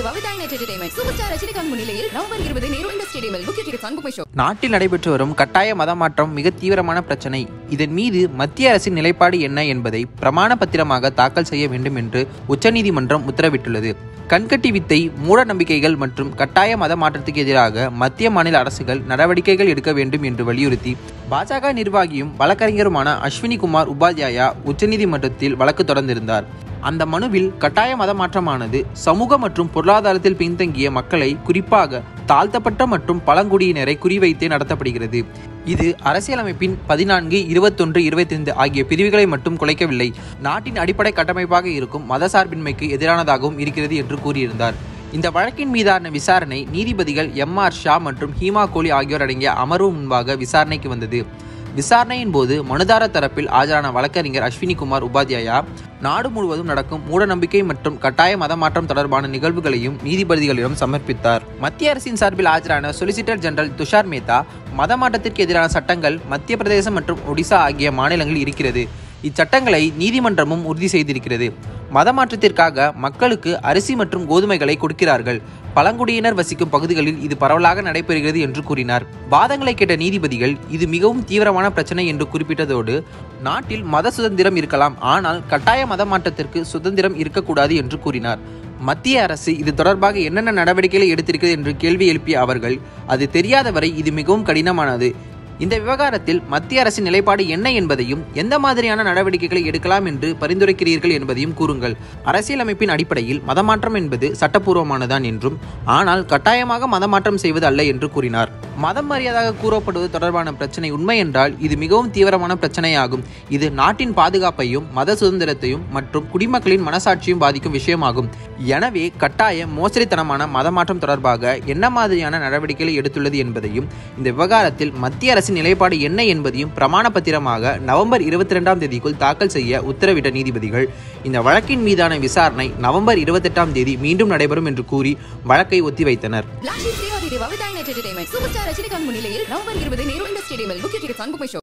Deva with iNet entertainment super star Rajinikanth முன்னிலையில் November இருபது Nehru indoor ஸ்டேடியமில் book tickets on BookMyShow நாட்டில் நடைபெற்று வரும் கட்டாய மதமாற்றம் மிக தீவிரமான பிரச்சனை இதன் மீது மத்திய அரசின் நிலைப்பாடு என்ன என்பதை பிரமாண பத்திரமாக தாக்கல் செய்ய வேண்டும் என்று உச்சநீதிமன்றம் உத்தரவிட்டுள்ளது கண்கட்டி வித்தை மூட நம்பிக்கைகள் மற்றும் கட்டாய மத மாற்றத்துக்கு எதிராக மத்திய மாநில அரசுகள் நடவடிக்கைகள் எடுக்க வேண்டும் என்று வலியுறுத்தி பாஜக நிர்வாகியும் வழக்கறிஞருமான அஸ்வினி குமார் உபாத்யாயா உச்சநீதிமன்றத்தில் வழக்கு தொடர்ந்திருந்தார் அந்த மனுவில் கட்டாய மதமாற்றமானது சமூக மற்றும் பொருளாதாரத்தில் பின்தங்கிய மக்களை குறிப்பாக தாழ்த்தப்பட்ட மற்றும் பழங்குடியினரை குறிவைத்தே நடத்தப்படுகிறது இது அரசியலமைப்பின் பதினான்கு இருபத்தொன்று இருபத்தைந்து ஆகிய பிரிவுகளை மட்டும் குலைக்கவில்லை நாட்டின் அடிப்படை கட்டமைப்பாக இருக்கும் மதசார்பின்மைக்கு எதிரானதாகவும் இருக்கிறது என்று கூறியிருந்தார் இந்த வழக்கின் மீதான விசாரணை நீதிபதிகள் எம் ஆர் ஷா மற்றும் ஹீமா கோலி ஆகியோர் அடங்கிய அமர்வு முன்பாக விசாரணைக்கு வந்தது விசாரணையின் போது மனுதாரர் தரப்பில் ஆஜரான வழக்கறிஞர் அஸ்வினி குமார் உபாத்யாயா நாடு முழுவதும் நடக்கும் மூடநம்பிக்கை மற்றும் கட்டாய மதமாற்றம் தொடர்பான நிகழ்வுகளையும் நீதிபதிகளிடம் சமர்ப்பித்தார் மத்திய அரசின் சார்பில் ஆஜரான சொலிசிட்டர் ஜெனரல் துஷார் மேத்தா மதமாற்றத்திற்கு எதிரான சட்டங்கள் மத்திய பிரதேசம் மற்றும் ஒடிசா ஆகிய மாநிலங்களில் இருக்கிறது இச்சட்டங்களை நீதிமன்றமும் உறுதி செய்திருக்கிறது மதமாற்றத்திற்காக மக்களுக்கு அரிசி மற்றும் கோதுமைகளை கொடுக்கிறார்கள் பழங்குடியினர் வசிக்கும் பகுதிகளில் இது பரவலாக நடைபெறுகிறது என்று கூறினார் வாதங்களை கேட்ட நீதிபதிகள் இது மிகவும் தீவிரமான பிரச்சனை என்று குறிப்பிட்டதோடு நாட்டில் மத சுதந்திரம் இருக்கலாம் ஆனால் கட்டாய மதமாற்றத்திற்கு சுதந்திரம் இருக்கக்கூடாது என்று கூறினார் மத்திய அரசு இது தொடர்பாக என்னென்ன நடவடிக்கைகளை எடுத்திருக்கிறது என்று கேள்வி எழுப்பிய அவர்கள் அது தெரியாதவரை இது மிகவும் கடினமானது இந்த விவகாரத்தில் மத்திய அரசின் நிலைப்பாடு என்ன என்பதையும் எந்த மாதிரியான நடவடிக்கைகளை எடுக்கலாம் என்று பரிந்துரைக்கிறீர்கள் என்பதையும் கூறுங்கள் அரசியலமைப்பின் அடிப்படையில் மதமாற்றம் என்பது சட்டப்பூர்வமானதான் என்றும் ஆனால் கட்டாயமாக மதமாற்றம் செய்வது அல்ல என்று கூறினார் மதம் மரியாதாக கூறப்படுவது தொடர்பான பிரச்சனை உண்மை என்றால் இது மிகவும் தீவிரமான பிரச்சனையாகும் இது நாட்டின் பாதுகாப்பையும் மத சுதந்திரத்தையும் மற்றும் குடிமக்களின் மனசாட்சியும் பாதிக்கும் விஷயமாகும் எனவே கட்டாய மோசடித்தனமான மதமாற்றம் தொடர்பாக என்ன மாதிரியான நடவடிக்கைகளை எடுத்துள்ளது என்பதையும் இந்த விவகாரத்தில் மத்திய அரசின் நிலைப்பாடு என்ன என்பதையும் பிரமாண பத்திரமாக நவம்பர் இருபத்தி ரெண்டாம் தேதிக்குள் தாக்கல் செய்ய உத்தரவிட்ட நீதிபதிகள் இந்த வழக்கின் மீதான விசாரணை நவம்பர் இருபத்தெட்டாம் தேதி மீண்டும் நடைபெறும் என்று கூறி வழக்கை ஒத்திவைத்தனர் பிளாஷி Deva with iNet entertainment super star Rajinikanth முன்னிலையில் நவம்பர் இருபது நேரு இண்டர் ஸ்டேடியமில் book tickets on my show